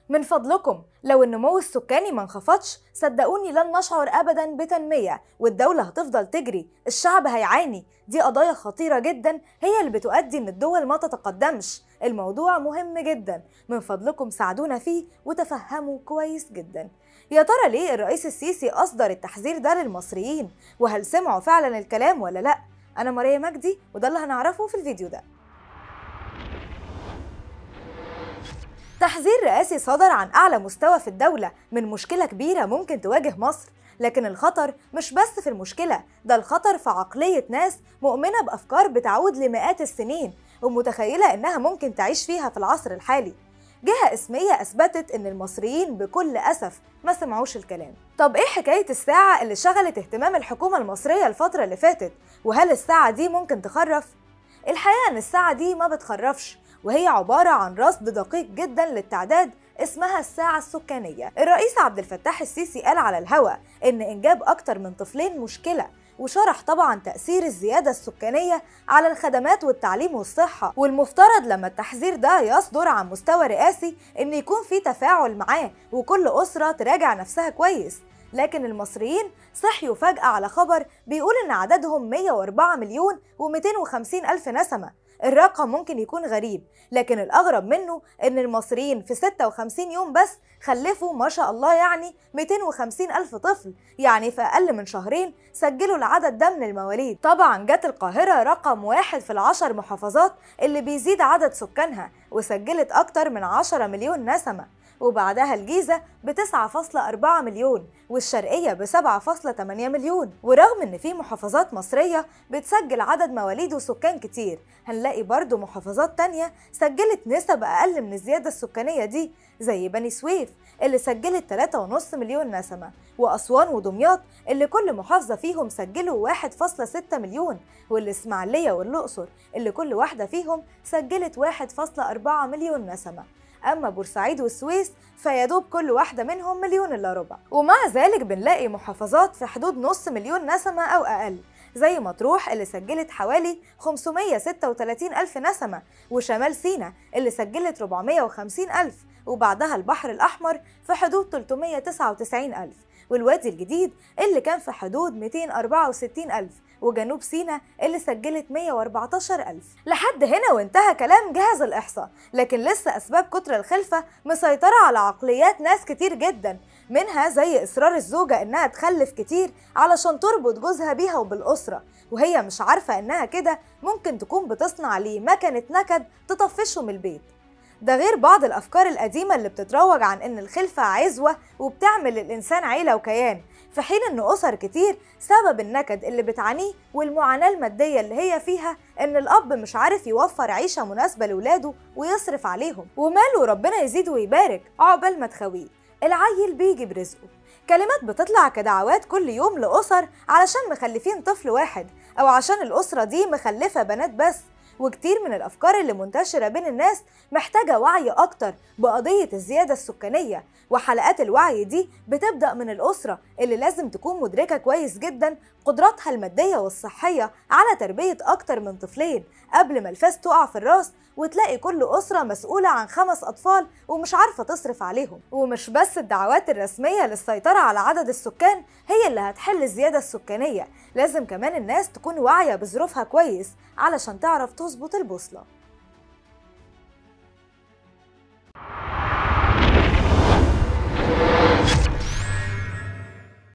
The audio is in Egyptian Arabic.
من فضلكم لو النمو السكاني ما انخفضش صدقوني لن نشعر ابدا بتنميه والدوله هتفضل تجري الشعب هيعاني دي قضايا خطيره جدا هي اللي بتؤدي ان الدول ما تتقدمش الموضوع مهم جدا من فضلكم ساعدونا فيه وتفهموا كويس جدا يا ترى ليه الرئيس السيسي اصدر التحذير ده للمصريين وهل سمعوا فعلا الكلام ولا لا انا ماريا مجدي وده اللي هنعرفه في الفيديو ده تحذير رئاسي صدر عن أعلى مستوى في الدولة من مشكلة كبيرة ممكن تواجه مصر لكن الخطر مش بس في المشكلة ده الخطر في عقلية ناس مؤمنة بأفكار بتعود لمئات السنين ومتخيلة إنها ممكن تعيش فيها في العصر الحالي جهة اسمية أثبتت إن المصريين بكل أسف ما سمعوش الكلام طب إيه حكاية الساعة اللي شغلت اهتمام الحكومة المصرية الفترة اللي فاتت وهل الساعة دي ممكن تخرف؟ الحقيقة إن الساعة دي ما بتخرفش وهي عبارة عن رصد دقيق جدا للتعداد اسمها الساعة السكانية الرئيس عبد الفتاح السيسي قال على الهواء إن إنجاب أكتر من طفلين مشكلة وشرح طبعا تأثير الزيادة السكانية على الخدمات والتعليم والصحة والمفترض لما التحذير ده يصدر عن مستوى رئاسي إن يكون في تفاعل معاه وكل أسرة تراجع نفسها كويس لكن المصريين صحيوا فجأة على خبر بيقول إن عددهم 104 مليون و250 ألف نسمة الرقم ممكن يكون غريب لكن الأغرب منه إن المصريين في 56 يوم بس خلفوا ما شاء الله يعني 250 ألف طفل يعني في أقل من شهرين سجلوا العدد ده من المواليد طبعا جت القاهرة رقم واحد في العشر محافظات اللي بيزيد عدد سكانها وسجلت أكتر من 10 مليون نسمة وبعدها الجيزة ب 9.4 مليون والشرقية ب 7.8 مليون ورغم إن في محافظات مصرية بتسجل عدد مواليد وسكان كتير هنلاقي برضو محافظات تانية سجلت نسب أقل من الزيادة السكانية دي زي بني سويف اللي سجلت 3.5 مليون نسمة وأسوان ودمياط اللي كل محافظة فيهم سجلوا 1.6 مليون والإسماعيلية والأقصر اللي كل واحدة فيهم سجلت 1.4 مليون نسمة أما بورسعيد والسويس فيدوب كل واحدة منهم مليون إلا ربع ومع ذلك بنلاقي محافظات في حدود نص مليون نسمة أو أقل زي مطروح اللي سجلت حوالي 536 ألف نسمة وشمال سينا اللي سجلت 450 ألف وبعدها البحر الأحمر في حدود 399 ألف والوادي الجديد اللي كان في حدود 264 ألف وجنوب سينا اللي سجلت 114 ألف لحد هنا وانتهى كلام جهاز الإحصاء لكن لسه أسباب كتر الخلفة مسيطرة على عقليات ناس كتير جدا منها زي إصرار الزوجة إنها تخلف كتير علشان تربط جوزها بيها وبالأسرة وهي مش عارفة إنها كده ممكن تكون بتصنع ليه مكنة نكد تطفشه من البيت ده غير بعض الأفكار القديمة اللي بتتروج عن إن الخلفة عزوة وبتعمل للإنسان عيلة وكيان في حين إن أسر كتير سبب النكد اللي بتعانيه والمعاناة المادية اللي هي فيها إن الأب مش عارف يوفر عيشة مناسبة لولاده ويصرف عليهم وماله ربنا يزيد ويبارك عقبال ما تخويه العيل بيجي برزقه كلمات بتطلع كدعوات كل يوم لأسر علشان مخلفين طفل واحد أو عشان الأسرة دي مخلفة بنات بس وكتير من الأفكار اللي منتشرة بين الناس محتاجة وعي أكتر بقضية الزيادة السكانية وحلقات الوعي دي بتبدأ من الأسرة اللي لازم تكون مدركة كويس جدا قدراتها المادية والصحية على تربية أكتر من طفلين قبل ما الفاس تقع في الراس وتلاقي كل أسرة مسؤولة عن خمس أطفال ومش عارفة تصرف عليهم ومش بس الدعوات الرسمية للسيطرة على عدد السكان هي اللي هتحل الزيادة السكانية لازم كمان الناس تكون واعية بظروفها كويس علشان تعرف تظبط البوصلة